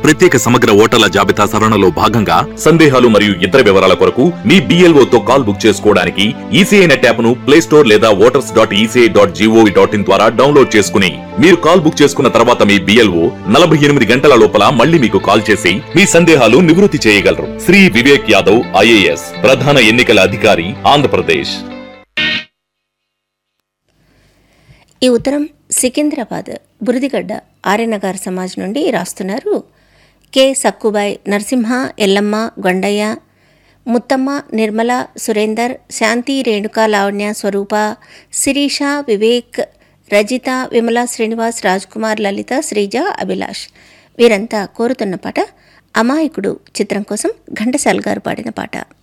ప్రత్యేక సమగ్ర ఓటర్ల జాబితా సవరణలో భాగంగా సందేహాలు మరియు ఇతర వివరాల కొరకు మీ BLO తో కాల్ బుక్ చేసుకోవడానికి ఈసీఐ నెట్ యాప్ ను ప్లే స్టోర్ లేదా voters dot ECI dot gov dot in ద్వారా డౌన్లోడ్ చేసుకుని మీరు కాల్ బుక్ చేసుకున్న తర్వాత మీ బిఎల్ఓ నలభై ఎనిమిది గంటల లోపల మళ్ళీ మీకు కాల్ చేసి మీ సందేహాలు నివృత్తి చేయగలరు శ్రీ వివేక్ యాదవ్ ఐఏఎస్ ప్రధాన ఎన్నికల అధికారి ఆంధ్రప్రదేశ్ ఈ ఉత్తరం సికింద్రాబాద్ బురదిగడ్డ ఆర్యనగర్ సమాజ్ నుండి రాస్తున్నారు కె సక్కుబాయ్ నరసింహ ఎల్లమ్మ గొండయ్య ముత్తమ్మ నిర్మల సురేందర్ శాంతి రేణుక లావణ్య స్వరూప శిరీష వివేక్ రజిత విమల శ్రీనివాస్ రాజ్ కుమార్ లలిత శ్రీజ అభిలాష్ వీరంతా కోరుతున్న పాట అమాయకుడు చిత్రం కోసం ఘంటసాల గారు పాడిన పాట